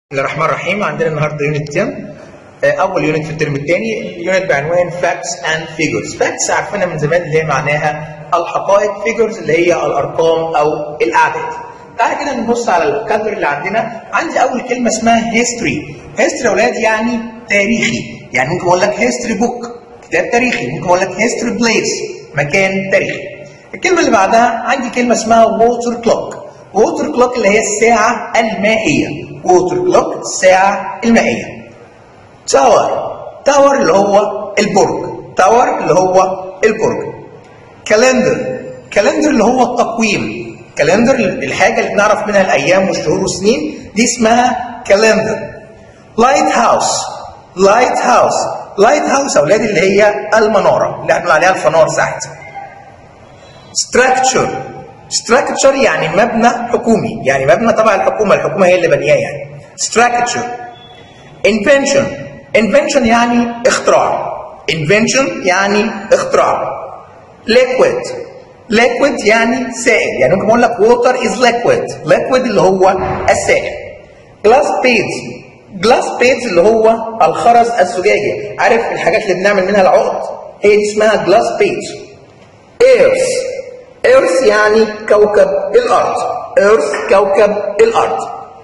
بسم الله الرحمن الرحيم عندنا النهارده يونت 10 آه، اول يونت في الترم الثاني يونت بعنوان فاكتس اند فيجرز فاكتس عارفينها من زمان اللي هي معناها الحقائق فيجرز اللي هي الارقام او الاعداد تعالى كده نبص على الكادر اللي عندنا عندي اول كلمه اسمها هيستوري هيستوري يا اولاد يعني تاريخي يعني ممكن اقول لك هيستوري بوك كتاب تاريخي ممكن اقول لك هيستوري بليس مكان تاريخي الكلمه اللي بعدها عندي كلمه اسمها ووتر كلوك ووتر كلوك اللي هي الساعه المائيه ووتر كلوك الساعه المائيه تاور تاور اللي هو البرج تاور اللي هو البرج كالندر كالندر اللي هو التقويم كالندر الحاجه اللي بنعرف منها الايام والشهور والسنين دي اسمها كالندر لايت هاوس لايت هاوس لايت هاوس اولاد اللي هي المناره اللي احنا عليها الفنار ساعات ستراكشر ستراكشر يعني مبنى حكومي يعني مبنى تبع الحكومه الحكومه هي اللي بنياه يعني ستراكشر invention invention يعني اختراع invention يعني اختراع liquid liquid يعني سائل يعني ممكن اقول لك water is liquid liquid اللي هو السائل glass beads glass beads اللي هو الخرز الزجاجي عارف الحاجات اللي بنعمل منها العقد هي دي اسمها glass beads earth earth يعني كوكب الارض earth كوكب الارض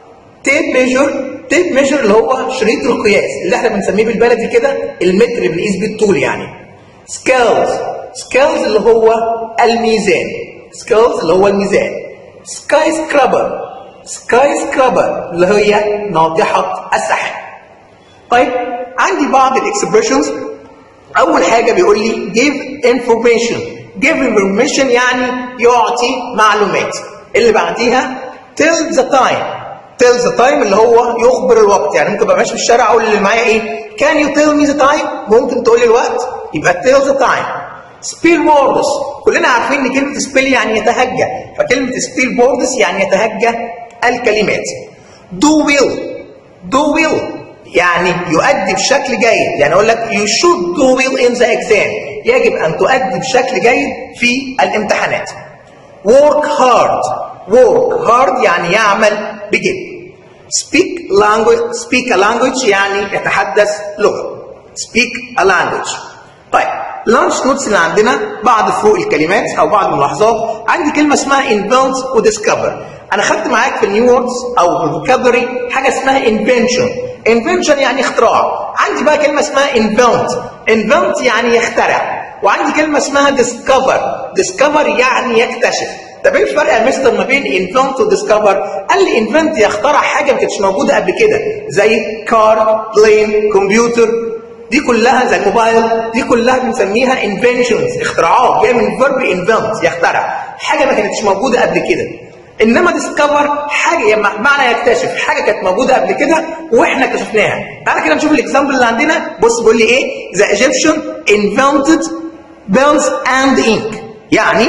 tape measure tape measure اللي هو شريط القياس اللي احنا بنسميه بالبلدي كده المتر بنقيس بيه الطول يعني scales scales اللي هو الميزان scales اللي هو الميزان sky scrubber sky scrubber اللي هي ناطحة السحاب طيب عندي بعض الاكسبريشنز اول حاجه بيقول لي give information give information يعني يعطي معلومات اللي بعديها tell the time tell the time اللي هو يخبر الوقت يعني ممكن ابقى ماشي في الشارع اقول اللي معايا ايه can you tell me the time ممكن تقول لي الوقت يبقى tell the time spell words كلنا عارفين ان كلمه spell يعني يتهجى فكلمه spell words يعني يتهجى الكلمات do will do will يعني يؤدي بشكل جيد يعني اقول لك you should do well in the exam يجب ان تؤدي بشكل جيد في الامتحانات work hard work hard يعني يعمل بجد speak language speak a language يعني يتحدث لغه speak a language طيب لانش نوتس اللي عندنا بعض فروق الكلمات او بعض الملاحظات عندي كلمه اسمها invent وديسكفر انا خدت معاك في النيو ووردز او في الفوكابري حاجه اسمها invention invention يعني اختراع عندي بقى كلمه اسمها invent invent يعني يخترع وعندي كلمه اسمها discover discover يعني يكتشف طب ايه الفرق يا مستر ما بين invent وديسكفر قال لي invent يخترع حاجه ما كانتش موجوده قبل كده زي كار بلين كمبيوتر دي كلها زي الموبايل دي كلها بنسميها inventions اختراعات جايه من فيرب invent يخترع حاجه ما كانتش موجوده قبل كده انما ديسكفر حاجه معنى يكتشف حاجه كانت موجوده قبل كده واحنا اكتشفناها تعالى كده نشوف الاكزامبل اللي عندنا بص بيقول لي ايه ذا ايجيبشن invented bells and ink يعني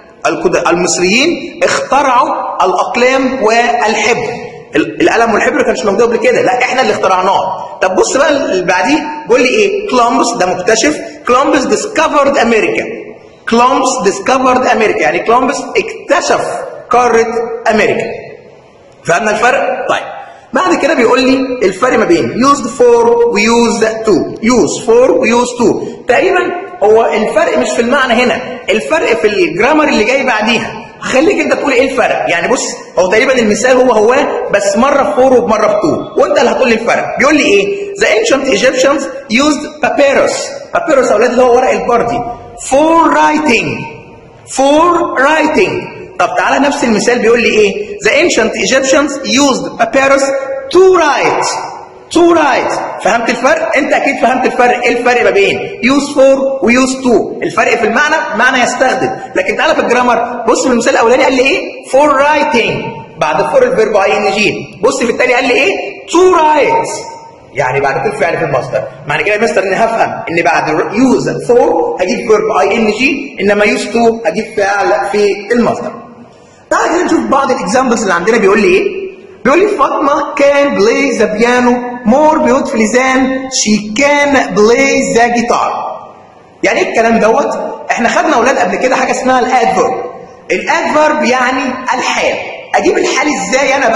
المصريين اخترعوا الاقلام والحبر القلم والحبر ما كانش موجود قبل كده لا احنا اللي اخترعناه طب بص بقى اللي بعديه بيقول لي ايه كولومبس ده مكتشف كولومبس ديسكفرد امريكا كولومبس ديسكفرد امريكا يعني كولومبس اكتشف قاره امريكا فهمنا الفرق طيب بعد كده بيقول لي الفرق ما بين used for وused to use for وuse to تقريبا هو الفرق مش في المعنى هنا الفرق في الجرامر اللي جاي بعديها خليك انت تقول ايه الفرق يعني بص هو تقريبا المثال هو هو بس مره في 4 ومره في 2 وانت اللي هتقول لي الفرق بيقول لي ايه the ancient Egyptians used papyrus papyrus اولاد اللي هو ورق البردي for writing for writing طب تعالى نفس المثال بيقول لي ايه the ancient Egyptians used papyrus to write to write فهمت الفرق انت اكيد فهمت الفرق ايه الفرق ما بين use for و use to الفرق في المعنى معنى يستخدم لكن تعالى في الجرامر بص في المثال الاولاني قال لي ايه for writing بعد فور الفيرب اي ان جي بص في الثاني قال لي ايه to write يعني بعد كل فعل في المصدر معنى كده يا مستر اني هفهم ان بعد use for هجيب فيرب اي ان جي انما use to هجيب فعل في المصدر تعالى كده نشوف بعض الاكزامبلز اللي عندنا بيقول لي ايه بيقول لي فاطمه كان بلاي ذا بيانو مور بيوتفلي ذان شي كان بلاي ذا جيتار يعني ايه الكلام دوت احنا خدنا اولاد قبل كده حاجه اسمها الادفيرب الادفيرب يعني الحال اجيب الحال ازاي انا بقى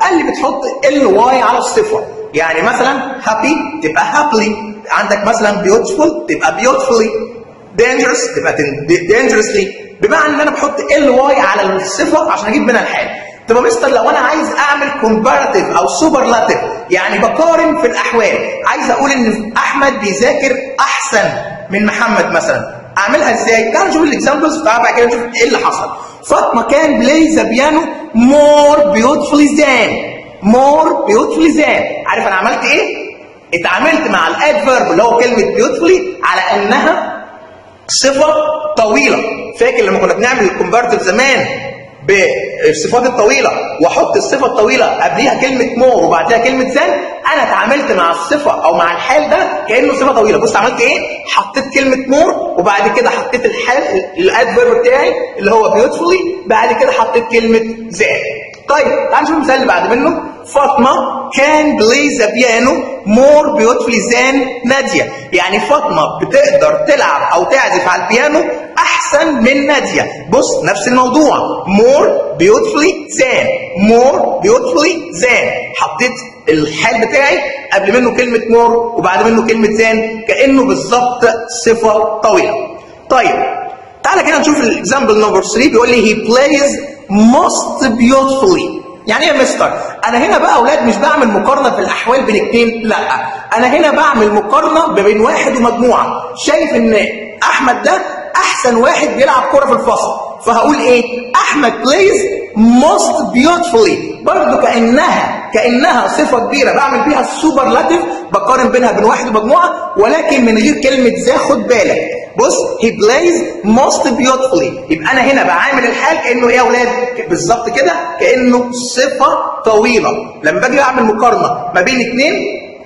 قال لي بتحط ال واي على الصفه يعني مثلا هابي تبقى هابلي عندك مثلا بيوتفول تبقى بيوتفولي dangerous تبقى dangerously بمعنى ان انا بحط ال واي على الصفه عشان اجيب منها الحال طب يا مستر لو انا عايز اعمل كومباراتيف او سوبرلاتيف يعني بقارن في الاحوال عايز اقول ان احمد بيذاكر احسن من محمد مثلا اعملها ازاي؟ تعالوا نشوف الاكزامبلز بعد كده نشوف ايه اللي حصل. فاطمه كان بلاي ذا بيانو مور بيوتفولي ذان مور بيوتفولي ذان عارف انا عملت ايه؟ اتعاملت مع الادفيرب اللي هو كلمه بيوتفولي على انها صفه طويله فاكر لما كنا بنعمل الكومبارتيف زمان بالصفات الطويله واحط الصفه الطويله قبليها كلمه مور وبعدها كلمه ذان انا اتعاملت مع الصفه او مع الحال ده كانه صفه طويله بص عملت ايه حطيت كلمه مور وبعد كده حطيت الحال الادفيرب بتاعي اللي هو بيوتفولي بعد كده حطيت كلمه ذان طيب تعال نشوف المثال اللي بعد منه فاطمه كان بلاي ذا بيانو مور بيوتفولي ذان ناديه يعني فاطمه بتقدر تلعب او تعزف على البيانو احسن من ناديه بص نفس الموضوع مور بيوتفولي ذان مور بيوتفولي ذان حطيت الحال بتاعي قبل منه كلمه مور وبعد منه كلمه ذان كانه بالظبط صفه طويله طيب تعالى كده نشوف الاكزامبل نمبر 3 بيقول لي هي بلايز most beautifully يعني ايه يا مستر انا هنا بقى اولاد مش بعمل مقارنه في الاحوال بين اتنين لا انا هنا بعمل مقارنه ما بين واحد ومجموعه شايف ان احمد ده احسن واحد بيلعب كوره في الفصل فهقول ايه احمد plays most beautifully برضه كانها كانها صفه كبيره بعمل بيها السوبرلاتيف بقارن بينها بين واحد ومجموعه ولكن من غير كلمه ذا خد بالك بص he plays most beautifully يبقى انا هنا بعامل الحال كانه ايه يا اولاد بالظبط كده كانه صفه طويله لما باجي اعمل مقارنه ما بين اثنين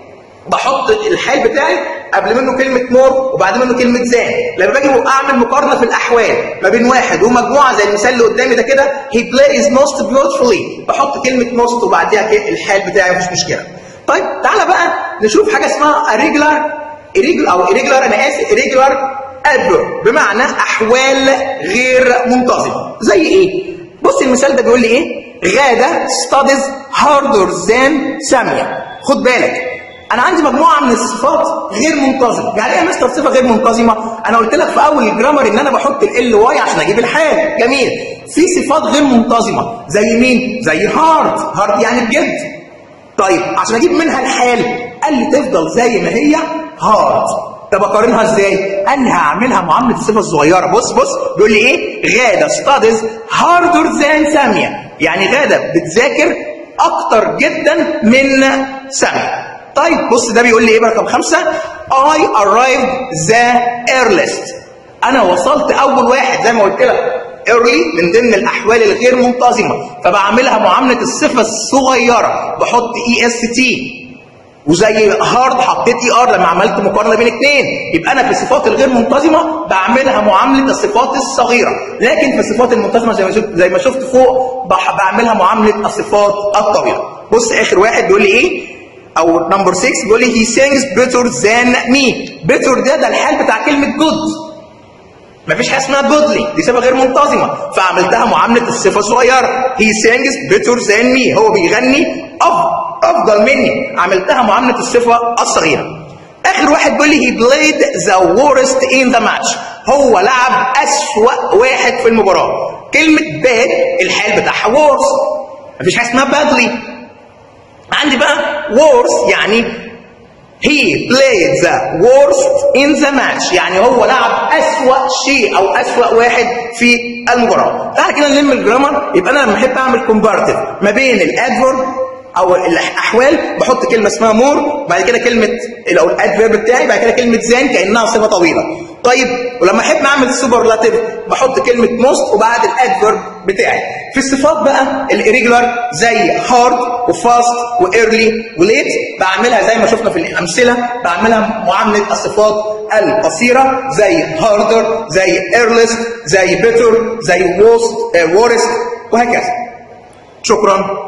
بحط الحال بتاعي قبل منه كلمة مور وبعد منه كلمة ذان لما باجي أعمل مقارنة في الأحوال ما بين واحد ومجموعة زي المثال اللي قدامي ده كده he plays most beautifully بحط كلمة most وبعديها الحال بتاعي مفيش مشكلة طيب تعالى بقى نشوف حاجة اسمها irregular irregular أو irregular أنا آسف irregular adverb بمعنى أحوال غير منتظمة زي إيه؟ بص المثال ده بيقول لي إيه؟ غادة studies harder than سامية خد بالك انا عندي مجموعه من الصفات غير منتظمه يعني ايه يا مستر صفه غير منتظمه انا قلت لك في اول الجرامر ان انا بحط ال واي عشان اجيب الحال جميل في صفات غير منتظمه زي مين زي هارد هارد يعني بجد طيب عشان اجيب منها الحال قال لي تفضل زي ما هي هارد طب اقارنها ازاي قال لي هعملها معامله الصفه الصغيره بص بص بيقول لي ايه غاده ستاديز هاردر ذان ساميه يعني غاده بتذاكر اكتر جدا من ساميه طيب بص ده بيقول لي ايه رقم خمسة I arrived the earliest انا وصلت اول واحد زي ما قلت لك early من ضمن الاحوال الغير منتظمه فبعملها معامله الصفه الصغيره بحط اي اس تي وزي هارد حطيت اي ار لما عملت مقارنه بين اثنين يبقى انا في الصفات الغير منتظمه بعملها معامله الصفات الصغيره لكن في الصفات المنتظمه زي ما شفت زي ما شفت فوق بعملها معامله الصفات الطويله بص اخر واحد بيقول لي ايه او نمبر 6 بيقول لي he sings better than me better ده ده الحال بتاع كلمه good مفيش حاجه اسمها جودلي دي صفه غير منتظمه فعملتها معامله الصفه الصغيره he sings better than me هو بيغني افضل افضل مني عملتها معامله الصفه الصغيره اخر واحد بيقول لي he played the worst in the match هو لعب اسوأ واحد في المباراه كلمه bad الحال بتاعها worst مفيش حاجه اسمها badly عندي بقى worst يعني he played the worst in the match يعني هو لعب أسوأ شيء أو أسوأ واحد في المباراة تعال كده نلم الجرامر يبقى أنا لما أحب أعمل كومبارتيف ما بين الأدفورب أو الأحوال بحط كلمة اسمها مور بعد كده كلمة أو الأدفيرب بتاعي بعد كده كلمة زان كأنها صفة طويلة طيب ولما احب اعمل سوبرلاتيف بحط كلمه موست وبعد الادفيرب بتاعي في الصفات بقى الاريجولار زي هارد وفاست وايرلي وليت بعملها زي ما شفنا في الامثله بعملها معامله الصفات القصيره زي هاردر زي ايرلست زي بيتر زي ووست وورست وهكذا شكرا